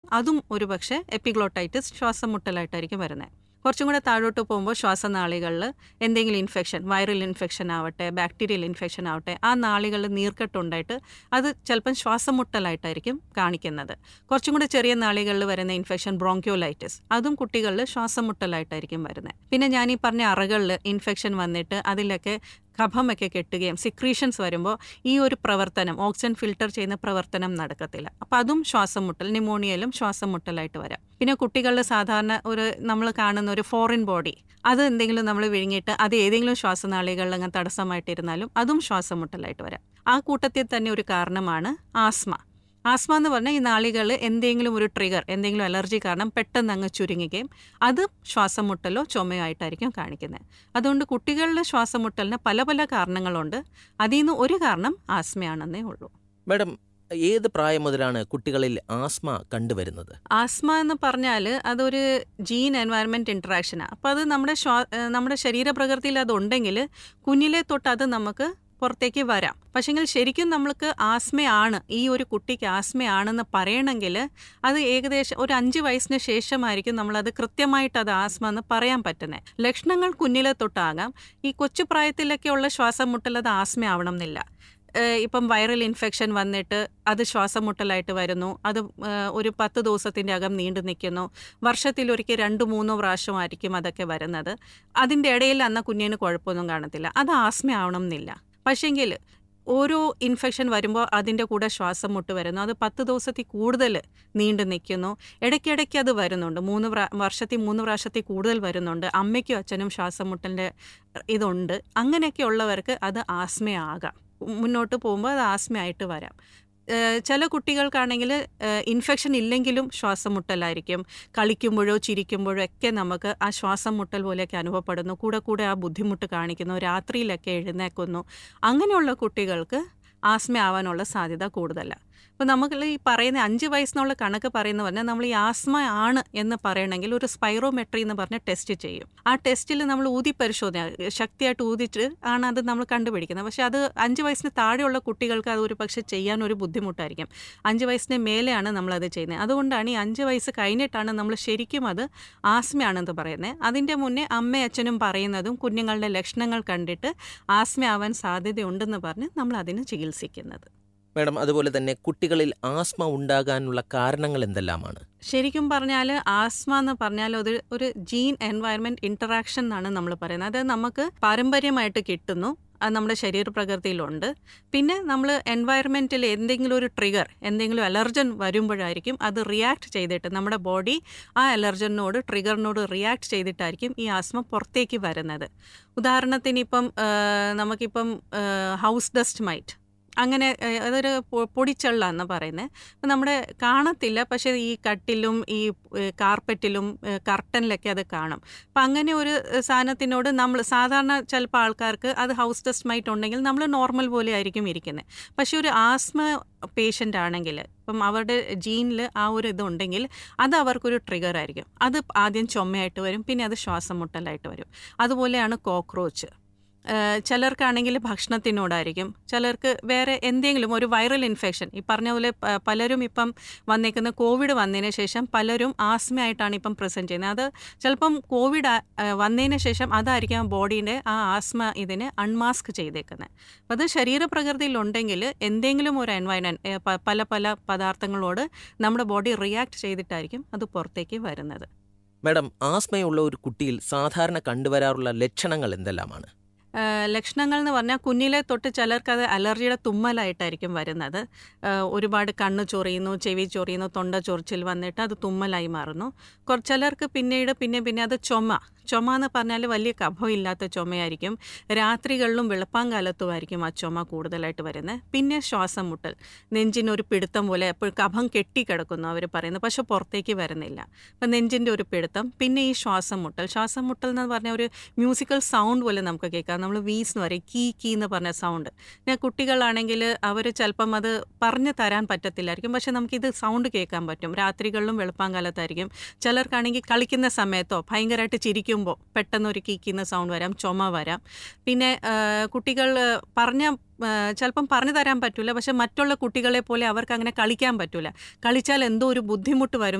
അതും ഒരു പക്ഷേ എപ്പിഗ്ലോട്ടൈറ്റിസ് ശ്വാസം മുട്ടലായിട്ടായിരിക്കും വരുന്നത് കുറച്ചും കൂടെ താഴോട്ട് പോകുമ്പോൾ ശ്വാസനാളികളിൽ എന്തെങ്കിലും ഇൻഫെക്ഷൻ വൈറൽ ഇൻഫെക്ഷൻ ആവട്ടെ ബാക്ടീരിയൽ ഇൻഫെക്ഷൻ ആവട്ടെ ആ നാളികളിൽ നീർക്കെട്ടുണ്ടായിട്ട് അത് ചിലപ്പം ശ്വാസം മുട്ടലായിട്ടായിരിക്കും കാണിക്കുന്നത് കുറച്ചും കൂടെ ചെറിയ നാളികളിൽ വരുന്ന ഇൻഫെക്ഷൻ ബ്രോങ്ക്യോലൈറ്റിസ് അതും കുട്ടികളിൽ ശ്വാസം മുട്ടലായിട്ടായിരിക്കും വരുന്നത് പിന്നെ ഞാൻ ഈ പറഞ്ഞ അറകളിൽ ഇൻഫെക്ഷൻ വന്നിട്ട് അതിലൊക്കെ കഫമൊക്കെ കെട്ടുകയും സിക്രീഷൻസ് വരുമ്പോൾ ഈ ഒരു പ്രവർത്തനം ഓക്സിജൻ ഫിൽട്ടർ ചെയ്യുന്ന പ്രവർത്തനം നടക്കത്തില്ല അപ്പം അതും ശ്വാസം മുട്ടൽ ന്യൂമോണിയയിലും ശ്വാസം മുട്ടലായിട്ട് വരാം പിന്നെ കുട്ടികളിൽ സാധാരണ ഒരു നമ്മൾ കാണുന്ന ഒരു ഫോറിൻ ബോഡി അത് എന്തെങ്കിലും നമ്മൾ വിഴുങ്ങിയിട്ട് അത് ഏതെങ്കിലും ശ്വാസനാളികളിൽ അങ്ങ് തടസ്സമായിട്ടിരുന്നാലും അതും ശ്വാസം മുട്ടലായിട്ട് വരാം ആ കൂട്ടത്തിൽ തന്നെ ഒരു കാരണമാണ് ആസ്മ ആസ്മ എന്ന് പറഞ്ഞാൽ ഈ നാളികളിൽ എന്തെങ്കിലും ഒരു ട്രിഗർ എന്തെങ്കിലും അലർജി കാരണം പെട്ടെന്ന് അങ്ങ് ചുരുങ്ങുകയും അത് ശ്വാസം മുട്ടലോ ചുമയോ ആയിട്ടായിരിക്കും കാണിക്കുന്നത് അതുകൊണ്ട് കുട്ടികളിലെ ശ്വാസം മുട്ടലിന് പല പല കാരണങ്ങളുണ്ട് അതിൽ നിന്ന് ഒരു കാരണം ആസ്മയാണെന്നേ ഉള്ളൂ മാഡം ഏത് പ്രായം മുതലാണ് കുട്ടികളിൽ ആസ്മ കണ്ടുവരുന്നത് ആസ്മ എന്ന് പറഞ്ഞാൽ അതൊരു ജീൻ എൻവയറമെൻറ്റ് ഇൻട്രാക്ഷനാണ് അപ്പോൾ അത് നമ്മുടെ ശ്വാ ഏഹ് നമ്മുടെ ശരീരപ്രകൃതിയിൽ അതുണ്ടെങ്കിൽ കുഞ്ഞിലെ തൊട്ട് അത് നമുക്ക് പുറത്തേക്ക് വരാം പക്ഷെങ്കിൽ ശരിക്കും നമ്മൾക്ക് ആസ്മയാണ് ഈ ഒരു കുട്ടിക്ക് ആസ്മയാണെന്ന് പറയണമെങ്കിൽ അത് ഏകദേശം ഒരു അഞ്ച് വയസ്സിന് ശേഷമായിരിക്കും നമ്മളത് കൃത്യമായിട്ട് അത് ആസ്മ എന്ന് പറയാൻ പറ്റുന്നത് ലക്ഷണങ്ങൾ കുഞ്ഞിലെ തൊട്ടാകാം ഈ കൊച്ചു പ്രായത്തിലൊക്കെ ഉള്ള ശ്വാസം മുട്ടൽ അത് ആസ്മ ആവണം എന്നില്ല ഏഹ് ഇപ്പം വൈറൽ ഇൻഫെക്ഷൻ വന്നിട്ട് അത് ശ്വാസം മുട്ടലായിട്ട് വരുന്നു അത് ഏഹ് ഒരു പത്ത് ദിവസത്തിൻ്റെ അകം നീണ്ടു നിൽക്കുന്നു വർഷത്തിലൊരിക്കൽ രണ്ട് മൂന്നോ പ്രാവശ്യമായിരിക്കും അതൊക്കെ വരുന്നത് അതിൻ്റെ ഇടയിൽ അന്ന കുഞ്ഞിന് കുഴപ്പമൊന്നും കാണത്തില്ല അത് ആസ്മ ആവണം എന്നില്ല പക്ഷേങ്കിൽ ഓരോ ഇൻഫെക്ഷൻ വരുമ്പോൾ അതിൻ്റെ കൂടെ ശ്വാസം മുട്ട് വരുന്നു അത് പത്ത് ദിവസത്തിൽ കൂടുതൽ നീണ്ടു നിൽക്കുന്നു ഇടയ്ക്കിടയ്ക്ക് അത് വരുന്നുണ്ട് മൂന്ന് പ്രാ വർഷത്തിൽ മൂന്ന് പ്രാവശ്യത്തിൽ കൂടുതൽ വരുന്നുണ്ട് അമ്മയ്ക്കും അച്ഛനും ശ്വാസം മുട്ടലിൻ്റെ ഇതുണ്ട് അങ്ങനെയൊക്കെ ഉള്ളവർക്ക് അത് ആസ്മയാകാം മുന്നോട്ട് പോകുമ്പോൾ അത് ആസ്മയായിട്ട് വരാം ഏഹ് ചില കുട്ടികൾക്കാണെങ്കിൽ ഇൻഫെക്ഷൻ ഇല്ലെങ്കിലും ശ്വാസം മുട്ടലായിരിക്കും കളിക്കുമ്പോഴോ ചിരിക്കുമ്പോഴോ ഒക്കെ നമുക്ക് ആ ശ്വാസം മുട്ടൽ പോലെയൊക്കെ അനുഭവപ്പെടുന്നു കൂടെ കൂടെ ആ ബുദ്ധിമുട്ട് കാണിക്കുന്നു രാത്രിയിലൊക്കെ എഴുന്നേക്കുന്നു അങ്ങനെയുള്ള കുട്ടികൾക്ക് ആസ്മ ആവാനുള്ള സാധ്യത കൂടുതലാണ് അപ്പോൾ നമുക്ക് ഈ പറയുന്ന അഞ്ച് വയസ്സിനുള്ള കണക്ക് പറയുന്ന പറഞ്ഞാൽ നമ്മൾ ഈ ആസ്മ ആണ് എന്ന് പറയണമെങ്കിൽ ഒരു സ്പൈറോമെട്രി എന്ന് പറഞ്ഞ ടെസ്റ്റ് ചെയ്യും ആ ടെസ്റ്റിൽ നമ്മൾ ഊതി പരിശോധന ശക്തിയായിട്ട് ഊതിച്ച് ആണ് അത് നമ്മൾ കണ്ടുപിടിക്കുന്നത് പക്ഷേ അത് അഞ്ച് വയസ്സിന് താഴെയുള്ള കുട്ടികൾക്ക് അത് ഒരു പക്ഷേ ചെയ്യാൻ ഒരു ബുദ്ധിമുട്ടായിരിക്കും അഞ്ച് വയസ്സിന് മേലെയാണ് നമ്മളത് ചെയ്യുന്നത് അതുകൊണ്ടാണ് ഈ അഞ്ച് വയസ്സ് കഴിഞ്ഞിട്ടാണ് നമ്മൾ ശരിക്കും അത് ആസ്മയാണെന്ന് പറയുന്നത് അതിൻ്റെ മുന്നേ അമ്മയും അച്ഛനും പറയുന്നതും കുഞ്ഞുങ്ങളുടെ ലക്ഷണങ്ങൾ കണ്ടിട്ട് ആസ്മയാവാൻ സാധ്യതയുണ്ടെന്ന് പറഞ്ഞ് നമ്മൾ അതിന് ചികിത്സിക്കുന്നത് മാഡം അതുപോലെ തന്നെ കുട്ടികളിൽ ആസ്മ ഉണ്ടാകാനുള്ള കാരണങ്ങൾ എന്തെല്ലാമാണ് ശരിക്കും പറഞ്ഞാൽ ആസ്മ എന്ന് പറഞ്ഞാൽ ഒരു ഒരു ജീൻ എൻവയറമെന്റ് ഇന്ററാക്ഷൻ എന്നാണ് നമ്മൾ പറയുന്നത് അത് നമുക്ക് പാരമ്പര്യമായിട്ട് കിട്ടുന്നു അത് നമ്മുടെ ശരീരപ്രകൃതിയിലുണ്ട് പിന്നെ നമ്മൾ എൻവയറമെൻറ്റിൽ എന്തെങ്കിലും ഒരു ട്രിഗർ എന്തെങ്കിലും അലർജൻ വരുമ്പോഴായിരിക്കും അത് റിയാക്ട് ചെയ്തിട്ട് നമ്മുടെ ബോഡി ആ അലർജനോട് ട്രിഗറിനോട് റിയാക്ട് ചെയ്തിട്ടായിരിക്കും ഈ ആസ്മ പുറത്തേക്ക് വരുന്നത് ഉദാഹരണത്തിന് ഇപ്പം ആ, നമുക്കിപ്പം ഹൗസ് ഡസ്റ്റ് മൈറ്റ് അങ്ങനെ ഏഹ്, അതൊരു പൊ- പൊടിച്ചെള്ള എന്ന് പറയുന്നത് അപ്പം നമ്മുടെ കാണത്തില്ല പക്ഷേ ഈ കട്ടിലും ഈ ഏഹ്, കാർപ്പറ്റിലും ഏഹ്, കർട്ടനിലൊക്കെ അത് കാണും അപ്പം അങ്ങനെ ഒരു ഏഹ്, സാധനത്തിനോട് നമ്മൾ സാധാരണ ചിലപ്പോൾ ആൾക്കാർക്ക് അത് ഹൗസ് ഡസ്റ്റ് മൈറ്റ് ഉണ്ടെങ്കിൽ നമ്മൾ നോർമൽ പോലെ ആയിരിക്കും ഇരിക്കുന്നത് പക്ഷേ ഒരു ആസ്മ പേഷ്യൻ്റ് ആണെങ്കിൽ ഇപ്പം അവരുടെ ജീനിൽ ആ ഒരു ഇതുണ്ടെങ്കിൽ അത് അവർക്കൊരു ട്രിഗർ ആയിരിക്കും അത് ആദ്യം ചുമയായിട്ട് വരും പിന്നെ അത് ശ്വാസം മുട്ടലായിട്ട് വരും അതുപോലെയാണ് കോക്രോച്ച് ഏഹ് ചിലർക്കാണെങ്കിൽ ഭക്ഷണത്തിനോടായിരിക്കും ചിലർക്ക് വേറെ എന്തെങ്കിലും ഒരു വൈറൽ ഇൻഫെക്ഷൻ ഈ പറഞ്ഞ പോലെ പ- പലരും ഇപ്പം വന്നേക്കുന്ന കോവിഡ് വന്നതിന് ശേഷം പലരും ആസ്മയായിട്ടാണ് ഇപ്പം പ്രസൻറ്റ് ചെയ്യുന്നത് അത് ചിലപ്പം കോവിഡ് ആ- ഏഹ് വന്നതിന് ശേഷം അതായിരിക്കും ബോഡീൻ്റെ ആ ആസ്മ ഇതിനെ അൺമാസ്ക് ചെയ്തേക്കുന്നത് അപ്പം അത് ശരീരപ്രകൃതിയിലുണ്ടെങ്കിൽ എന്തെങ്കിലും ഒരു എൻവയറമെൻറ്റ് പല പല പദാർത്ഥങ്ങളോട് നമ്മുടെ ബോഡി റിയാക്ട് ചെയ്തിട്ടായിരിക്കും അത് പുറത്തേക്ക് വരുന്നത് മാഡം ആസ്മയുള്ള ഒരു കുട്ടിയിൽ സാധാരണ കണ്ടുവരാറുള്ള ലക്ഷണങ്ങൾ എന്തെല്ലാമാണ് ഏഹ് ലക്ഷണങ്ങൾ എന്ന് പറഞ്ഞാൽ കുഞ്ഞിലെ തൊട്ട് ചിലർക്ക് അത് അലർജിയുടെ തുമ്മലായിട്ടായിരിക്കും വരുന്നത് ഏഹ് ഒരുപാട് കണ്ണ് ചൊറിയുന്നു ചെവി ചൊറിയുന്നു തൊണ്ട ചൊറിച്ചിൽ വന്നിട്ട് അത് തുമ്മലായി മാറുന്നു കുറ ചിലർക്ക് പിന്നീട് പിന്നെ പിന്നെ അത് ചുമ ചുമ എന്ന് പറഞ്ഞാൽ വലിയ കഫമില്ലാത്ത ചുമയായിരിക്കും രാത്രികളിലും വെളുപ്പാങ്കാലത്തുമായിരിക്കും ആ ചുമ കൂടുതലായിട്ട് വരുന്നത് പിന്നെ ശ്വാസം മുട്ടൽ നെഞ്ചിനൊരു പിടുത്തം പോലെ എപ്പോഴും കഫം കെട്ടിക്കിടക്കുന്നു അവർ പറയുന്നത് പക്ഷെ പുറത്തേക്ക് വരുന്നില്ല അപ്പം നെഞ്ചിൻ്റെ ഒരു പിടുത്തം പിന്നെ ഈ ശ്വാസം മുട്ടൽ ശ്വാസം മുട്ടൽ എന്ന് പറഞ്ഞാൽ ഒരു മ്യൂസിക്കൽ സൗണ്ട് പോലെ നമുക്ക് കേൾക്കാം നമ്മൾ വീസ് എന്ന് പറയും കീ കീ എന്ന് പറഞ്ഞ സൗണ്ട് പിന്നെ കുട്ടികളാണെങ്കിൽ അവർ ചിലപ്പം അത് പറഞ്ഞു തരാൻ പറ്റത്തില്ലായിരിക്കും പക്ഷെ നമുക്കിത് സൗണ്ട് കേൾക്കാൻ പറ്റും രാത്രികളിലും വെളുപ്പാങ്കാലത്തായിരിക്കും ചിലർക്കാണെങ്കിൽ കളിക്കുന്ന സമയത്തോ ഭയങ്കരമായിട്ട് ചിരിക്കുമ്പോൾ പെട്ടെന്ന് ഒരു കീക്കുന്ന സൗണ്ട് വരാം ചുമ വരാം പിന്നെ ആ, കുട്ടികൾ പറഞ്ഞ ചിലപ്പം പറഞ്ഞു തരാൻ പറ്റില്ല പക്ഷെ മറ്റുള്ള കുട്ടികളെ പോലെ അവർക്ക് അങ്ങനെ കളിക്കാൻ പറ്റില്ല കളിച്ചാൽ എന്തോ ഒരു ബുദ്ധിമുട്ട് വരും